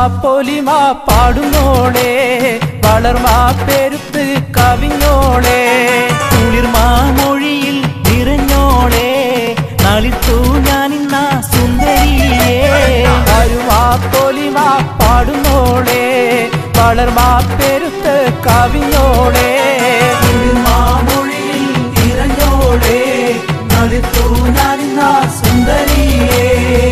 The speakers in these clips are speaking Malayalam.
പൊലിമാ പാടുന്നോളെ വളർമാ പെരുത്ത് കവിഞ്ഞോളെ കുളിർമാ മൊഴിയിൽ നിറഞ്ഞോളെ നളിത്തു ഞാനിന്ന സുന്ദരിയേ അരുമാ പൊലിമാ പാടുന്നോളെ വളർമാ പെരുത്ത് കവിഞ്ഞോളെ കുളിർമാ മൊഴിയിൽ നിറഞ്ഞോളെ നളിത്തു ഞാനിന്ന സുന്ദരിയേ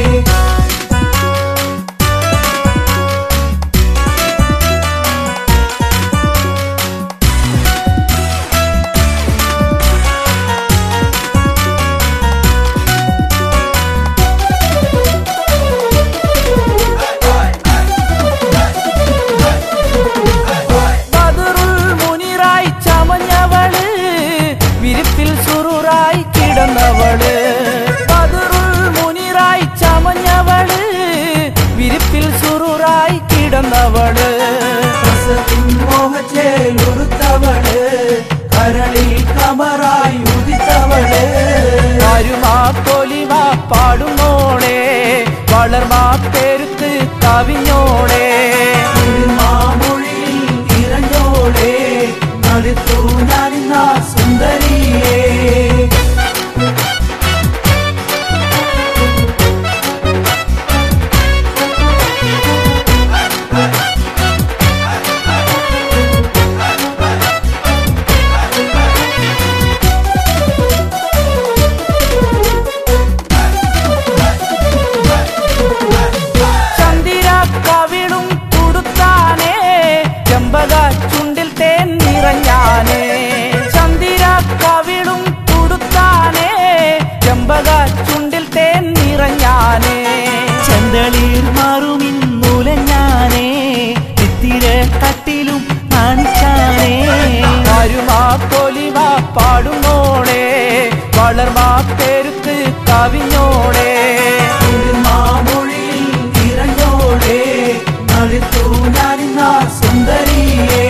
ബദറുൽ മുനിറായി ചമഞ്ഞവള് വിരിപ്പിൽ സുറുറായി കിടന്നവള് ബദറുൽ മുനിറായി ചമഞ്ഞവള് വിരിപ്പിൽ സുറുറായി കിടന്നവള് മോഹച്ചേലുടുത്തവള് കരളിൽ കമറായി ഉദിത്തവള് അരുമാ പൊലിമാ പാടുന്നോളെ വളർമാ പെരുത്ത് കവിഞ്ഞോളെ മാമൊഴിയിൽ നിറഞ്ഞോളെ നടുത്തു ഞാനിന്ന സുന്ദരിയേ ചന്ദിര കവിളും തുടുത്താനേ ചെമ്പക ചുണ്ടിൽ തേൻ നിറഞ്ഞാനേ ചന്ദിര കവിളും തുടുത്താനേ ചെമ്പക ചുണ്ടിൽ തേൻ നിറഞ്ഞാനേ ചെന്തളീർ മാറുമിന്നുലഞ്ഞാനേ ചിത്തിര കട്ടിലും കാണിച്ചാനേ അരുമാ പൊലിമാ പാടുന്നോളെ വളർമാ പെരുത്ത് കവിഞ്ഞോളെ മാമൊഴിയിൽ നിറഞ്ഞോളെ നടുത്തു ഞാനിന്ന സുന്ദരിയേ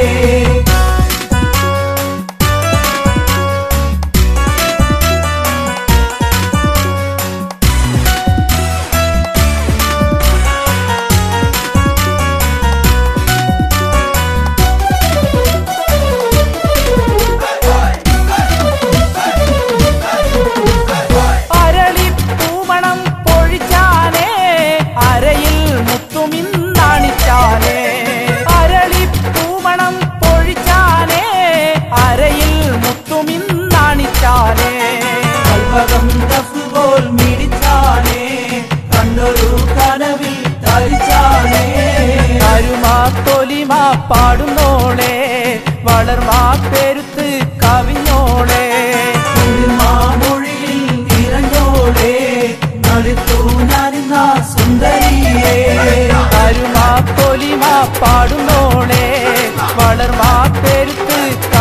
അരളി പൂമണം പൊഴിച്ചാനേ അരയിൽ മുത്തുമിന്നാണിച്ചാനേ അരളി പൂമണം പൊഴിച്ചാനേ അരയിൽ മുത്തുമിന്നാണിച്ചാനേ കൽവകം പോൽ മിടിച്ചാനേ കണ്ടൊരു കനവിൽ ധരിച്ചാനേ അരുമാ തൊലിമാ പാടുന്നോളെ വളർമാ പെരുത്ത് കവിഞ്ഞോളെ മാമൊഴിയിൽ നിറഞ്ഞോളെ നടുത്തു ഞാനിന്ന സുന്ദരിയേ അരുമാ പൊലിമാ പാടുന്നോളെ വളർമാ പെരുത്ത്